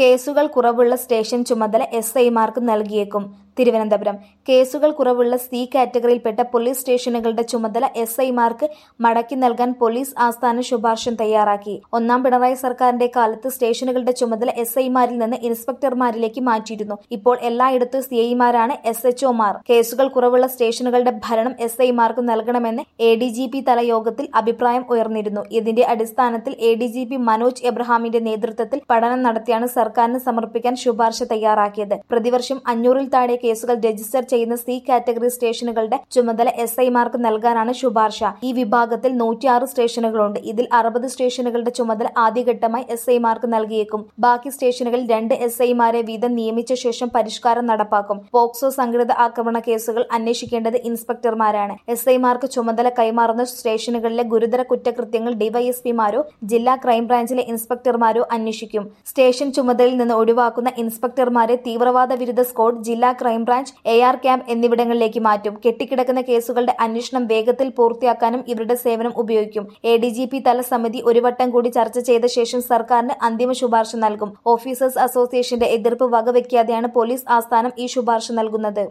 കേസുകൾ കുറവുള്ള സ്റ്റേഷൻ ചുമതല എസ് ഐമാർക്ക് നൽകിയേക്കും തിരുവനന്തപുരം കേസുകൾ കുറവുള്ള സി കാറ്റഗറിയിൽപ്പെട്ട പോലീസ് സ്റ്റേഷനുകളുടെ ചുമതല എസ് ഐമാർക്ക് മടക്കി നൽകാൻ പോലീസ് ആസ്ഥാന ശുപാർശ തയ്യാറാക്കി ഒന്നാം പിണറായി സർക്കാരിന്റെ കാലത്ത് സ്റ്റേഷനുകളുടെ ചുമതല എസ് ഐമാരിൽ നിന്ന് ഇൻസ്പെക്ടർമാരിലേക്ക് മാറ്റിയിരുന്നു ഇപ്പോൾ എല്ലായിടത്തും സി ഐമാരാണ് എസ് എച്ച് ഒമാർ കേസുകൾ കുറവുള്ള സ്റ്റേഷനുകളുടെ ഭരണം എസ് ഐമാർക്ക് നൽകണമെന്ന് എ ഡി ജി പി തല യോഗത്തിൽ അഭിപ്രായം ഉയർന്നിരുന്നു ഇതിന്റെ അടിസ്ഥാനത്തിൽ A D G P Manoj എബ്രഹാമിന്റെ നേതൃത്വത്തിൽ പഠനം നടത്തിയാണ് സർക്കാരിന് സമർപ്പിക്കാൻ ശുപാർശ തയ്യാറാക്കിയത് പ്രതിവർഷം അഞ്ഞൂറിൽ താഴെ കേസുകൾ രജിസ്റ്റർ ചെയ്യുന്ന സി കാറ്റഗറി സ്റ്റേഷനുകളുടെ ചുമതല എസ് ഐമാർക്ക് നൽകാനാണ് ശുപാർശ ഈ വിഭാഗത്തിൽ നൂറ്റിയാറ് സ്റ്റേഷനുകളുണ്ട് ഇതിൽ അറുപത് സ്റ്റേഷനുകളുടെ ചുമതല ആദ്യഘട്ടമായി എസ് ഐമാർക്ക് നൽകിയേക്കും ബാക്കി സ്റ്റേഷനുകളിൽ രണ്ട് എസ് ഐമാരെ വീതം നിയമിച്ച ശേഷം പരിഷ്കാരം നടപ്പാക്കും പോക്സോ സംഘടിത ആക്രമണ കേസുകൾ അന്വേഷിക്കേണ്ടത് ഇൻസ്പെക്ടർമാരാണ് എസ് ഐമാർക്ക് ചുമതല കൈമാറുന്ന സ്റ്റേഷനുകളിലെ ഗുരുതര കുറ്റകൃത്യങ്ങൾ ഡിവൈഎസ്പിമാരോ ജില്ലാ ക്രൈംബ്രാഞ്ചിലെ ഇൻസ്പെക്ടർമാരോ അന്വേഷിക്കും സ്റ്റേഷൻ ചുമതലയിൽ നിന്ന് ഒഴിവാക്കുന്ന ഇൻസ്പെക്ടർമാരെ തീവ്രവാദ വിരുദ്ധ സ്ക്വാഡ് ജില്ലാ ക്രൈംബ്രാഞ്ച് എ ആർ ക്യാമ്പ് എന്നിവിടങ്ങളിലേക്ക് മാറ്റും കെട്ടിക്കിടക്കുന്ന കേസുകളുടെ അന്വേഷണം വേഗത്തിൽ പൂർത്തിയാക്കാനും ഇവരുടെ സേവനം ഉപയോഗിക്കും എ ഡി ജി പി തല സമിതി ഒരു വട്ടം കൂടി ചർച്ച ചെയ്ത ശേഷം സർക്കാരിന് അന്തിമ ശുപാർശ നൽകും ഓഫീസേഴ്സ് അസോസിയേഷന്റെ എതിർപ്പ് വകവെക്കാതെയാണ് പോലീസ് ആസ്ഥാനം ഈ ശുപാർശ നൽകുന്നത്